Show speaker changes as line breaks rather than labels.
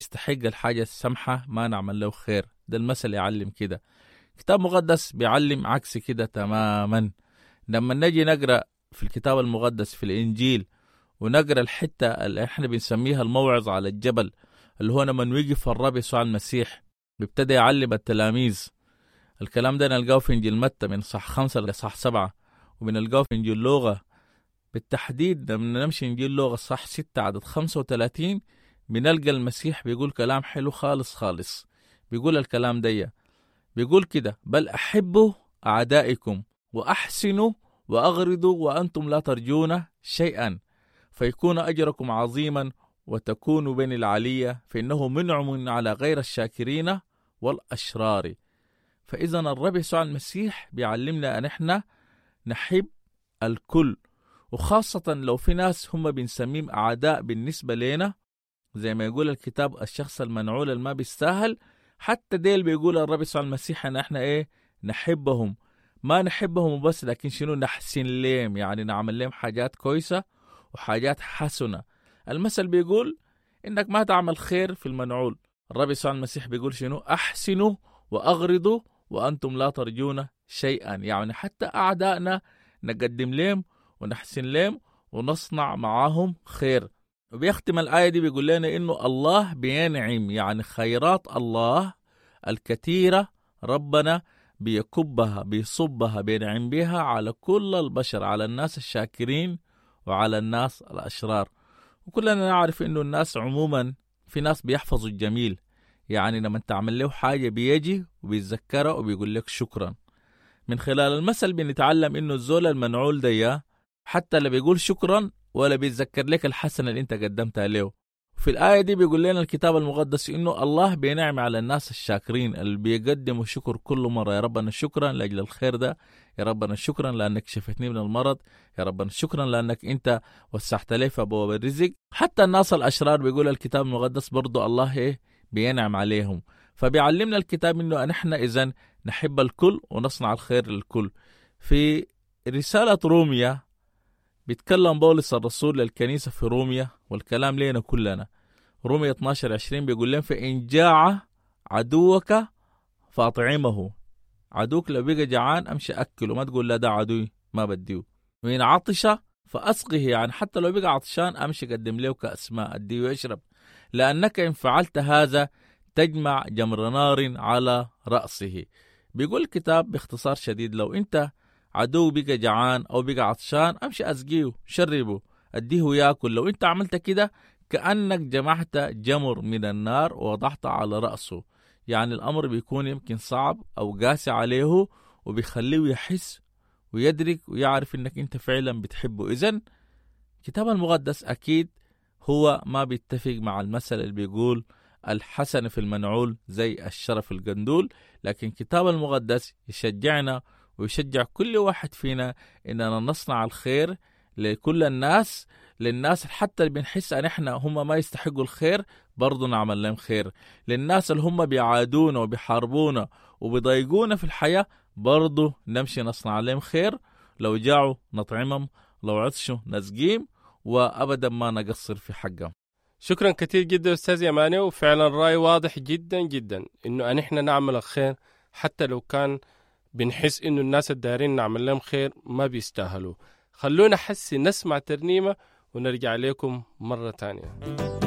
يستحق الحاجة السمحة ما نعمل له خير ده المثل يعلم كده كتاب مقدس بيعلم عكس كده تماما لما نجي نقرأ في الكتاب المقدس في الإنجيل ونقرأ الحتة اللي احنا بنسميها الموعظة على الجبل اللي هو لما وقف الرب يسوع المسيح بيبتدى يعلم التلاميذ الكلام ده نلقاه في إنجيل متى من صح خمسة لصح سبعة وبنلقاه في إنجيل لوغا بالتحديد لما نمشي إنجيل لوغا صح ستة عدد خمسة وثلاثين بنلقى المسيح بيقول كلام حلو خالص خالص بيقول الكلام دي بيقول كده بل أحبوا أعدائكم وأحسنوا وأغرضوا وأنتم لا ترجون شيئا فيكون أجركم عظيما وتكونوا بين العلية فإنه منعم على غير الشاكرين والأشرار فإذا الرب يسوع المسيح بيعلمنا أن احنا نحب الكل وخاصة لو في ناس هم بنسميهم أعداء بالنسبة لنا زي ما يقول الكتاب الشخص المنعول اللي ما بيستاهل حتى ديل بيقول الرب يسوع المسيح ان احنا ايه نحبهم ما نحبهم بس لكن شنو نحسن لهم يعني نعمل لهم حاجات كويسة وحاجات حسنة المثل بيقول انك ما تعمل خير في المنعول الرب يسوع المسيح بيقول شنو احسنوا واغرضوا وانتم لا ترجون شيئا يعني حتى اعدائنا نقدم لهم ونحسن لهم ونصنع معاهم خير وبيختم الآية دي بيقول لنا إنه الله بينعم يعني خيرات الله الكثيرة ربنا بيكبها بيصبها بينعم بها على كل البشر على الناس الشاكرين وعلى الناس الأشرار وكلنا نعرف إنه الناس عموما في ناس بيحفظوا الجميل يعني لما تعمل له حاجة بيجي وبيتذكرها وبيقول لك شكرا من خلال المثل بنتعلم إنه الزول المنعول ده حتى اللي بيقول شكرا ولا بيتذكر لك الحسنة اللي انت قدمتها له في الآية دي بيقول لنا الكتاب المقدس إنه الله بينعم على الناس الشاكرين اللي بيقدموا شكر كل مرة يا ربنا شكرا لأجل الخير ده يا ربنا شكرا لأنك شفتني من المرض يا ربنا شكرا لأنك أنت وسعت لي في أبواب الرزق حتى الناس الأشرار بيقول الكتاب المقدس برضو الله إيه بينعم عليهم فبيعلمنا الكتاب إنه نحن إذا نحب الكل ونصنع الخير للكل في رسالة روميا بيتكلم بولس الرسول للكنيسة في روميا والكلام لنا كلنا روميا 12 20 بيقول لهم فإن جاع عدوك فأطعمه عدوك لو بقى جعان أمشي أكله ما تقول لا ده عدوي ما بديه وإن عطش فأسقه يعني حتى لو بقى عطشان أمشي قدم له كأس ماء أديه يشرب لأنك إن فعلت هذا تجمع جمر نار على رأسه بيقول الكتاب باختصار شديد لو أنت عدو بقى جعان او بقى عطشان امشي اسقيه شربه اديه ياكل لو انت عملت كده كانك جمعت جمر من النار ووضعته على راسه يعني الامر بيكون يمكن صعب او قاسي عليه وبيخليه يحس ويدرك ويعرف انك انت فعلا بتحبه اذا الكتاب المقدس اكيد هو ما بيتفق مع المثل اللي بيقول الحسن في المنعول زي الشرف القندول لكن الكتاب المقدس يشجعنا ويشجع كل واحد فينا اننا نصنع الخير لكل الناس للناس حتى اللي بنحس ان احنا هم ما يستحقوا الخير برضه نعمل لهم خير للناس اللي هم بيعادونا وبيحاربونا وبيضايقونا في الحياة برضه نمشي نصنع لهم خير لو جاعوا نطعمهم لو عطشوا نسقيم وابدا ما نقصر في حقهم
شكرا كثير جدا استاذ يماني وفعلا الراي واضح جدا جدا انه ان احنا نعمل الخير حتى لو كان بنحس انه الناس الدارين نعمل لهم خير ما بيستاهلوا خلونا حسي نسمع ترنيمة ونرجع لكم مرة تانية